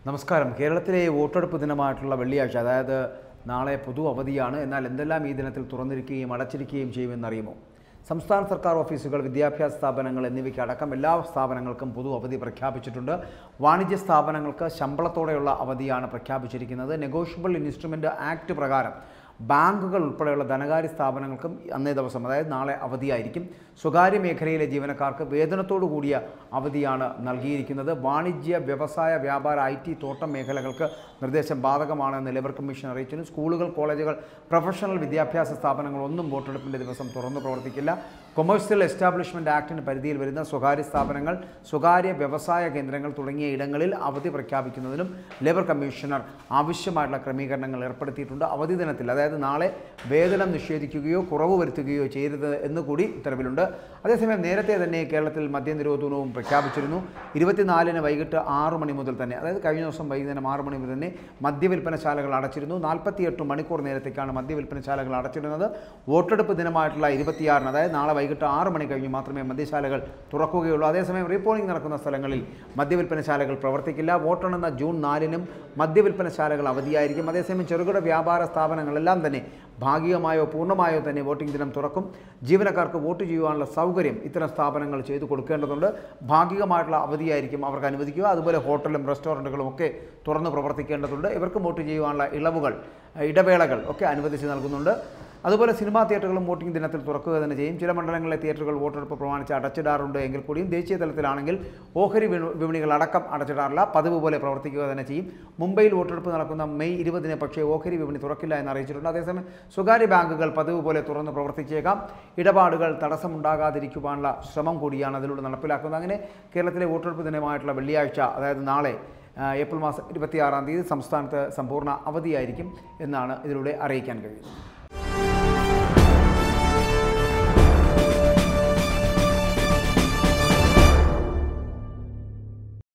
നമസ്കാരം കേരളത്തിലെ വോട്ടെടുപ്പ് ദിനമായിട്ടുള്ള വെള്ളിയാഴ്ച അതായത് നാളെ പൊതു അവധിയാണ് എന്നാൽ എന്തെല്ലാം ഈ ദിനത്തിൽ തുറന്നിരിക്കുകയും അടച്ചിരിക്കുകയും ചെയ്യുമെന്നറിയുമോ സംസ്ഥാന സർക്കാർ ഓഫീസുകൾ വിദ്യാഭ്യാസ സ്ഥാപനങ്ങൾ എന്നിവയ്ക്ക് അടക്കം എല്ലാ സ്ഥാപനങ്ങൾക്കും പൊതു അവധി പ്രഖ്യാപിച്ചിട്ടുണ്ട് വാണിജ്യ സ്ഥാപനങ്ങൾക്ക് ശമ്പളത്തോടെയുള്ള അവധിയാണ് പ്രഖ്യാപിച്ചിരിക്കുന്നത് നെഗോഷ്യബിൾ ഇൻസ്ട്രുമെൻ്റ് ആക്ട് പ്രകാരം ബാങ്കുകൾ ഉൾപ്പെടെയുള്ള ധനകാര്യ സ്ഥാപനങ്ങൾക്കും അന്നേ ദിവസം അതായത് നാളെ അവധിയായിരിക്കും സ്വകാര്യ മേഖലയിലെ ജീവനക്കാർക്ക് വേതനത്തോടു കൂടിയ അവധിയാണ് നൽകിയിരിക്കുന്നത് വാണിജ്യ വ്യവസായ വ്യാപാര ഐ ടി തോട്ടം മേഖലകൾക്ക് നിർദ്ദേശം ബാധകമാണെന്ന് ലേബർ കമ്മീഷൻ അറിയിച്ചിരുന്നു സ്കൂളുകൾ കോളേജുകൾ പ്രൊഫഷണൽ വിദ്യാഭ്യാസ സ്ഥാപനങ്ങൾ ഒന്നും വോട്ടെടുപ്പിൻ്റെ ദിവസം തുറന്നു പ്രവർത്തിക്കില്ല കൊമേഴ്സ്യൽ എസ്റ്റാബ്ലിഷ്മെൻറ്റ് ആക്ടിന് പരിധിയിൽ വരുന്ന സ്വകാര്യ സ്ഥാപനങ്ങൾ സ്വകാര്യ വ്യവസായ കേന്ദ്രങ്ങൾ തുടങ്ങിയ ഇടങ്ങളിൽ അവധി പ്രഖ്യാപിക്കുന്നതിനും ലേബർ കമ്മീഷണർ ആവശ്യമായിട്ടുള്ള ക്രമീകരണങ്ങൾ ഏർപ്പെടുത്തിയിട്ടുണ്ട് അവധി ദിനത്തിൽ അതായത് നാളെ വേതനം നിഷേധിക്കുകയോ കുറവ് വരുത്തുകയോ ചെയ്യരുത് എന്ന് കൂടി ഉത്തരവിലുണ്ട് അതേസമയം നേരത്തെ തന്നെ കേരളത്തിൽ മദ്യനിരോധനവും പ്രഖ്യാപിച്ചിരുന്നു ഇരുപത്തിനാലിന് വൈകിട്ട് ആറ് മണി മുതൽ തന്നെ അതായത് കഴിഞ്ഞ ദിവസം വൈകുന്നേരം ആറ് മണി മുതൽ തന്നെ മദ്യവിൽപ്പനശാലകൾ അടച്ചിരുന്നു നാൽപ്പത്തിയെട്ട് മണിക്കൂർ നേരത്തേക്കാണ് മദ്യവിൽപ്പനശാലകൾ അടച്ചിരുന്നത് വോട്ടെടുപ്പ് ദിനമായിട്ടുള്ള ഇരുപത്തിയാറിന് അതായത് നാളെ വൈകിട്ട് ആറ് മണി കഴിഞ്ഞ് മാത്രമേ മദ്യശാലകൾ തുറക്കുകയുള്ളൂ അതേസമയം റീപോളിംഗ് നടക്കുന്ന സ്ഥലങ്ങളിൽ മദ്യവിൽപ്പനശാലകൾ പ്രവർത്തിക്കില്ല വോട്ടെണ്ണുന്ന ജൂൺ നാലിനും മദ്യവിൽപ്പനശാലകൾ അവധിയായിരിക്കും അതേസമയം ചെറുകിട വ്യാപാര സ്ഥാപനങ്ങളെല്ലാം തന്നെ ഭാഗികമായോ പൂർണ്ണമായോ തന്നെ വോട്ടിംഗ് ദിനം തുറക്കും ജീവനക്കാർക്ക് വോട്ട് ചെയ്യുവാനുള്ള സൗകര്യം ഇത്തരം സ്ഥാപനങ്ങൾ ചെയ്തു കൊടുക്കേണ്ടതുണ്ട് ഭാഗികമായിട്ടുള്ള അവധിയായിരിക്കും അവർക്ക് അനുവദിക്കുക അതുപോലെ ഹോട്ടലും റെസ്റ്റോറൻറ്റുകളും ഒക്കെ തുറന്ന് പ്രവർത്തിക്കേണ്ടതുണ്ട് ഇവർക്ക് വോട്ട് ചെയ്യുവാനുള്ള ഇളവുകൾ ഇടവേളകൾ ഒക്കെ അനുവദിച്ച് നൽകുന്നുണ്ട് അതുപോലെ സിനിമാ തിയേറ്ററുകളും വോട്ടിംഗ് ദിനത്തിൽ തുറക്കുക തന്നെ ചെയ്യും ചില മണ്ഡലങ്ങളിലെ തിയേറ്ററുകൾ വോട്ടെടുപ്പ് പ്രമാണിച്ച് അടച്ചിടാറുണ്ട് എങ്കിൽ കൂടിയും ദേശീയ തലത്തിലാണെങ്കിൽ ഓഹരി വിപ- വിപണികൾ അടക്കം അടച്ചിടാറില്ല പതിവ് പോലെ പ്രവർത്തിക്കുക തന്നെ ചെയ്യും മുംബൈയിൽ വോട്ടെടുപ്പ് നടക്കുന്ന മെയ് ഇരുപതിന് പക്ഷേ ഓഹരി വിപണി തുറക്കില്ല എന്ന് അറിയിച്ചിട്ടുണ്ട് അതേസമയം സ്വകാര്യ ബാങ്കുകൾ പതിവ് പോലെ തുറന്ന് പ്രവർത്തിച്ചേക്കാം ഇടപാടുകൾ തടസ്സമുണ്ടാകാതിരിക്കുവാനുള്ള ശ്രമം കൂടിയാണ് അതിലൂടെ നടപ്പിലാക്കുന്നത് അങ്ങനെ കേരളത്തിലെ വോട്ടെടുപ്പ് ദിനമായിട്ടുള്ള വെള്ളിയാഴ്ച അതായത് നാളെ ആ, ഏപ്രിൽ മാസം ഇരുപത്തിയാറാം തീയതി സംസ്ഥാനത്ത് സമ്പൂർണ്ണ അവധിയായിരിക്കും എന്നാണ് ഇതിലൂടെ അറിയിക്കാൻ കഴിയുന്നത്